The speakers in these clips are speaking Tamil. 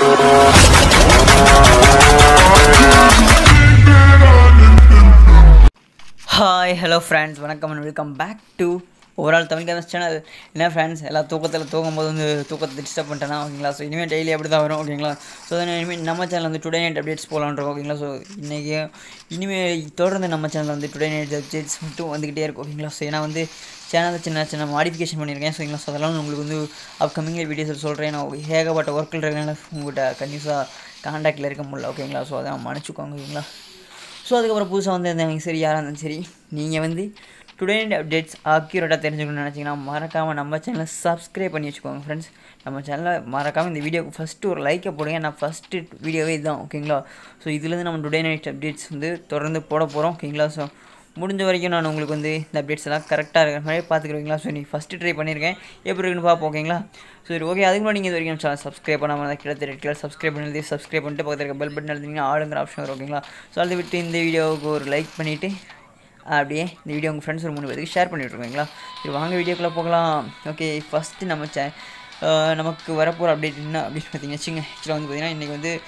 ஹாய் ஹலோ ஃப்ரெண்ட்ஸ் வணக்கம் and welcome back to overall Tamil games channel என்ன ஃப்ரெண்ட்ஸ் எல்லாம் தூக்கத்தில் தூங்கும்போது வந்து தூக்கத்தை டிஸ்டர்ப் பண்ணிட்டேன்னா ஓகேங்களா ஸோ இனிமேல் டெய்லி அப்படி தான் வரும் ஓகேங்களா ஸோ இனிமேல் நம்ம சேனல் வந்து டுடே நைட் அப்டேட்ஸ் போகலான்றோம் ஓகேங்களா ஸோ இன்றைக்கி இனிமேல் தொடர்ந்து நம்ம சேனல் வந்து டுடே நைட் அப்டேட்ஸ் மட்டும் வந்துக்கிட்டே இருக்கும் ஓகேங்களா ஸோ ஏன்னா வந்து சேனலில் சின்ன சின்ன மாடிஃபிகேஷன் பண்ணியிருக்கேன் ஸோ ஓகேங்களா ஸோ அதெல்லாம் உங்களுக்கு வந்து அப்கமிங் வீடியோஸில் சொல்கிறேன் நான் ஏகப்பட்ட ஒர்க்கில் இருக்கனால உங்கள்கிட்ட கண்டிப்பாக காண்டாக்டில் இருக்க முடியல ஓகேங்களா ஸோ அதான் மன்னிச்சுக்கோங்க ஓகேங்களா ஸோ அதுக்கப்புறம் புதுசாக வந்து இருந்தவங்க சரி யாராக இருந்தாலும் சரி நீங்கள் வந்து டுடே அப்டேட்ஸ் அக்யூரேட்டாக தெரிஞ்சுக்கணும்னு நினச்சிங்கன்னா மறக்காமல் நம்ம சேனலை சப்ஸ்கிரைப் பண்ணி வச்சுக்கோங்க ஃப்ரெண்ட்ஸ் நம்ம சேனலில் மறக்காமல் இந்த வீடியோக்கு ஃபஸ்ட்டு ஒரு லைக்கை போடுங்க நான் ஃபஸ்ட்டு வீடியோவே இதுதான் ஓகேங்களா ஸோ இதுலேருந்து நம்ம டுடே நைட் அப்டேட்ஸ் வந்து தொடர்ந்து போட போகிறோம் ஓகேங்களா ஸோ முடிஞ்ச வரைக்கும் நான் உங்களுக்கு வந்து இந்த அப்டேட்ஸ் எல்லாம் கரெக்டாக இருக்கிற மாதிரி பார்த்துக்குறீங்களா ஸோ நீ ஃபஸ்ட்டு ட்ரை பண்ணியிருக்கேன் எப்படி இருக்குன்னு பார்ப்போம் ஓகேங்களா சரி ஓகே அதுக்கு முன்னாடி நீங்கள் இது வரைக்கும் சேனல் சப்ஸ்கிரைப் பண்ணாமல் இருந்தால் கிட்ட ரெட் கலர் சப்ஸ்கிரைப் பண்ணி சப்ஸ்கிரைப் பண்ணிட்டு பக்கத்தில் இருக்க பெல் பட்டன் எழுதிங்கன்னா ஆளுங்கிற ஆப்ஷன் வரும் ஓகேங்களா ஸோ அதை விட்டு இந்த வீடியோவுக்கு ஒரு லைக் பண்ணிவிட்டு அப்படியே இந்த வீடியோ உங்கள் ஃப்ரெண்ட்ஸ் ஒரு மூணு பேருக்கு ஷேர் பண்ணிவிட்ருக்கீங்களா சரி வாங்க வீடியோக்குள்ளே போகலாம் ஓகே ஃபஸ்ட்டு நம்ம சே நமக்கு வரப்போகிற அப்டேட் என்ன அப்படின்னு பார்த்தீங்கன்னா வச்சுங்க ஆக்சுவலாக வந்து பார்த்திங்கன்னா இன்றைக்கி வந்து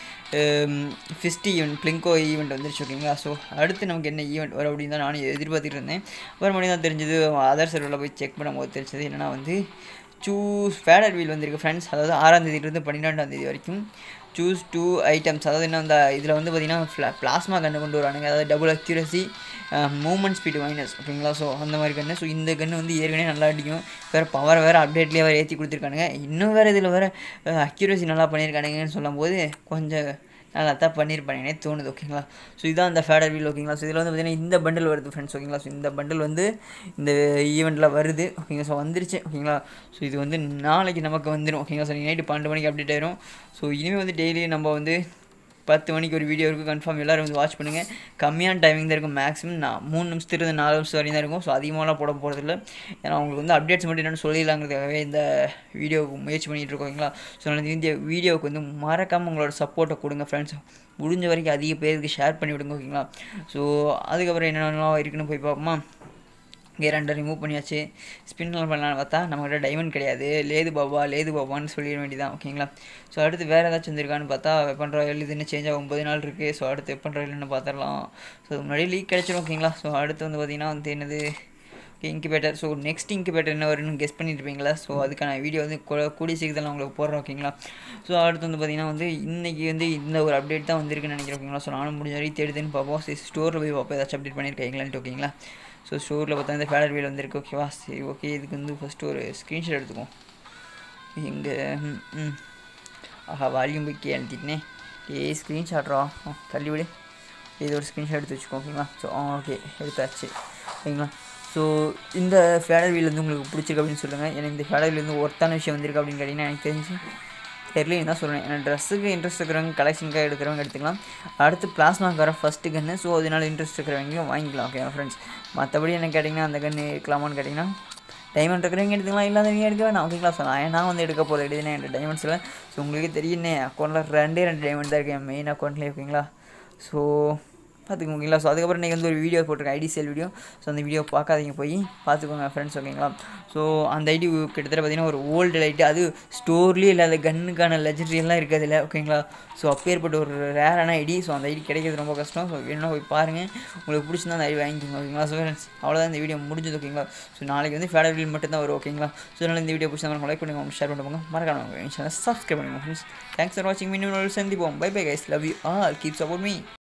ஃபிஸ்ட் ஈவெண்ட் பிளிங்கோ ஈவெண்ட் வந்துருச்சு ஓகேங்களா ஸோ அடுத்து நமக்கு என்ன ஈவெண்ட் வரும் அப்படின்னு தான் நானும் எதிர்பார்த்துட்டு இருந்தேன் அப்புறம் மணி தான் தெரிஞ்சது அதர் சர்வரில் போய் செக் பண்ணும்போது தெரிஞ்சது என்னென்னா வந்து சூஸ் ஃபேடர் வீல் வந்திருக்கு ஃப்ரெண்ட்ஸ் அதாவது ஆறாம் தேதியிலிருந்து பன்னிரெண்டாம் தேதி வரைக்கும் சூஸ் டூ ஐட்டம்ஸ் அதாவது என்ன அந்த இதில் வந்து பார்த்திங்கன்னா ஃப்ளா பிளாஸ்மா கன்று கொண்டு வரானுங்க அதாவது double accuracy moment speed minus ஓகேங்களா ஸோ அந்த மாதிரி கன்று ஸோ இந்த கன்று வந்து ஏற்கனவே நல்லா அடிக்கும் வேறு பவர் வேறு அப்டேட்லேயே வேறு ஏற்றி கொடுத்துருக்கானுங்க இன்னும் வேறு இதில் வேறு அக்யூரசி நல்லா பண்ணியிருக்கானுங்கன்னு சொல்லும்போது கொஞ்சம் நல்லா தான் பண்ணியிருப்பானே தோணுது ஓகேங்களா ஸோ இதான் அந்த ஃபேடர் வீல் ஓகேங்களா ஸோ இதில் வந்து பார்த்திங்கன்னா இந்த பண்டில் வருது ஃப்ரெண்ட்ஸ் ஓகேங்களா ஸோ இந்த பண்டில் வந்து இந்த ஈவெண்ட்டில் வருது ஓகேங்களா ஸோ வந்துருச்சு ஓகேங்களா ஸோ இது வந்து நாளைக்கு நமக்கு வந்துடும் ஓகேங்களா ஸோ நைட்டு பன்னெண்டு மணிக்கு அப்டேட் ஆயிரும் ஸோ இனிமேல் வந்து டெய்லி நம்ம வந்து பத்து மணிக்கு ஒரு வீடியோ இருக்குது கன்ஃபார்ம் எல்லோரும் வந்து வாட்ச் பண்ணுங்கள் கம்மியான டைமிங் தான் இருக்கும் மேக்ஸிமம் நான் மூணு நிமிஷத்துலேருந்து நாலு நிமிஷம் வரையும் தான் இருக்கும் ஸோ அதிகமாகலாம் போட போகிறதில்ல ஏன்னா உங்களுக்கு வந்து அப்டேட்ஸ் மட்டும் என்னென்னு சொல்லிடலாங்கிறதுக்காகவே இந்த வீடியோவுக்கு முயற்சி பண்ணிகிட்டு இருக்கோங்களா ஸோ அதனால் இந்த வீடியோவுக்கு வந்து மறக்காமல் உங்களோட சப்போர்ட்டை கொடுங்க ஃப்ரெண்ட்ஸ் முடிஞ்ச வரைக்கும் அதிக பேருக்கு ஷேர் பண்ணி விடுங்க ஓகேங்களா ஸோ அதுக்கப்புறம் என்னென்னலாம் இருக்குன்னு போய் பார்ப்போமா இங்கே ரெண்டை ரிமூவ் பண்ணியாச்சு ஸ்பின்லாம் பண்ணலான்னு பார்த்தா நம்மகிட்ட டைமண்ட் கிடையாது லேது பாபா லேது பாபான்னு சொல்லிட வேண்டியதான் ஓகேங்களா ஸோ அடுத்து வேறு ஏதாச்சும் வந்திருக்கான்னு பார்த்தா வெப்பன் ராயல் இது இன்னும் சேஞ்ச் ஆகும் ஒம்பது நாள் இருக்குது ஸோ அடுத்து வெப்பன் ராயல்னு பார்த்துடலாம் ஸோ முன்னாடி லீக் கிடச்சிரும் ஓகேங்களா ஸோ அடுத்து வந்து பார்த்திங்கன்னா வந்து என்னது இன்குபேட்டர் ஸோ நெக்ஸ்ட் இன்குபேட்டர் என்ன வரும்னு கெஸ் பண்ணிட்டு இருப்பீங்களா ஸோ அதுக்கான வீடியோ வந்து கூடிய சீக்கிரத்தில் உங்களுக்கு போடுறோம் ஓகேங்களா ஸோ அடுத்து வந்து பார்த்திங்கன்னா வந்து இன்றைக்கி வந்து இந்த ஒரு அப்டேட் தான் வந்திருக்குன்னு நினைக்கிறேன் ஓகேங்களா ஸோ நானும் முடிஞ்ச வரைக்கும் தேடுதுன்னு பார்ப்போம் சரி ஸ்டோரில் போய் பார்ப்போம் ஏதாச்சும் அப்டேட் பண்ணியிருக்கீங்களான்ட்டு ஓகேங்களா ஸோ ஸ்டோரில் பார்த்தா இந்த ஃபேடர் வீல் வந்திருக்கு ஓகேவா சரி ஓகே இதுக்கு வந்து ஃபஸ்ட்டு ஒரு ஸ்க்ரீன்ஷாட் எடுத்துக்குவோம் இங்கே ம் ஆஹா வால்யூம் போய் கே எழுத்திட்டனே ஏ ஸ்க்ரீன்ஷாட்ரா தள்ளி விடு இது ஒரு ஸ்க்ரீன்ஷாட் எடுத்து வச்சுக்கோ ஓகேங்களா ஸோ ஓகே எடுத்தாச்சு ஓகேங்களா ஸோ இந்த ஃபேடர் வீல் வந்து உங்களுக்கு பிடிச்சிருக்கு அப்படின்னு சொல்லுங்கள் எனக்கு இந்த ஃபேடர் வீல் வந்து ஒர்த்தான விஷயம் வந்திருக்கு அப்படின்னு கேட்டிங்கன்னா எனக்கு தெரிஞ்சு தெரியல தான் சொல்கிறேன் எனக்கு ட்ரெஸ்ஸுக்கு இன்ட்ரெஸ்ட் இருக்கிறவங்க கலெக்ஷனுக்காக எடுக்கிறவங்க எடுத்துக்கலாம் அடுத்து பிளாஸ்மாக்கு வர ஃபஸ்ட்டு கன்று ஸோ அதனால இன்ட்ரெஸ்ட் இருக்கிறவங்களும் வாங்கிக்கலாம் ஓகே ஃப்ரெண்ட்ஸ் மற்றபடி என்ன கேட்டிங்கன்னா அந்த கன்று எடுக்கலாமான்னு கேட்டிங்கன்னா டைமண்ட் இருக்கிறவங்க எடுத்துக்கலாம் இல்லாதவங்க எடுக்க வேணாம் ஓகேங்களா ஸோ நான் நான் வந்து எடுக்க போகிறது எடுத்துனேன் என் டைமண்ட்ஸில் ஸோ உங்களுக்கு தெரியுன்னே அக்கௌண்ட்டில் ரெண்டே ரெண்டு டைமண்ட் தான் இருக்கேன் மெயின் அக்கௌண்ட்லேயே ஓகேங்களா ஸோ பார்த்துக்கோங்க ஓகேங்களா ஸோ அதுக்கப்புறம் இன்றைக்கி வந்து ஒரு வீடியோ போட்டிருக்கேன் ஐடி சேல் வீடியோ ஸோ அந்த வீடியோ பார்க்காதீங்க போய் பார்த்துக்கோங்க ஃப்ரெண்ட்ஸ் ஓகேங்களா ஸோ அந்த ஐடி கிட்டத்தட்ட பார்த்திங்கன்னா ஒரு ஓல்டு லைட்டு அது ஸ்டோர்லேயே இல்லாத கன்னுக்கான லெஜண்டரியெல்லாம் இருக்குது அதில் ஓகேங்களா ஸோ அப்பேற்பட்ட ஒரு ரேரான ஐடி ஸோ அந்த ஐடி கிடைக்கிறது ரொம்ப கஷ்டம் ஸோ வேணும்னா போய் பாருங்கள் உங்களுக்கு பிடிச்சிருந்தா அந்த ஐடி வாங்கிக்கோங்க ஓகேங்களா ஸோ ஃப்ரெண்ட்ஸ் அவ்வளோதான் இந்த வீடியோ முடிஞ்சது ஓகேங்களா ஸோ நாளைக்கு வந்து ஃபேடர் வீல் மட்டும் தான் வரும் ஓகேங்களா ஸோ அதனால் இந்த வீடியோ பிடிச்சா லைக் பண்ணுங்க ஷேர் பண்ணுவாங்க மறக்காம சேனல் சப்ஸ்கிரைப் பண்ணுங்க ஃப்ரெண்ட்ஸ் தேங்க்ஸ் ஃபார் வாட்சிங் மீன் சந்திப்போம் bye bye guys love you all keep support me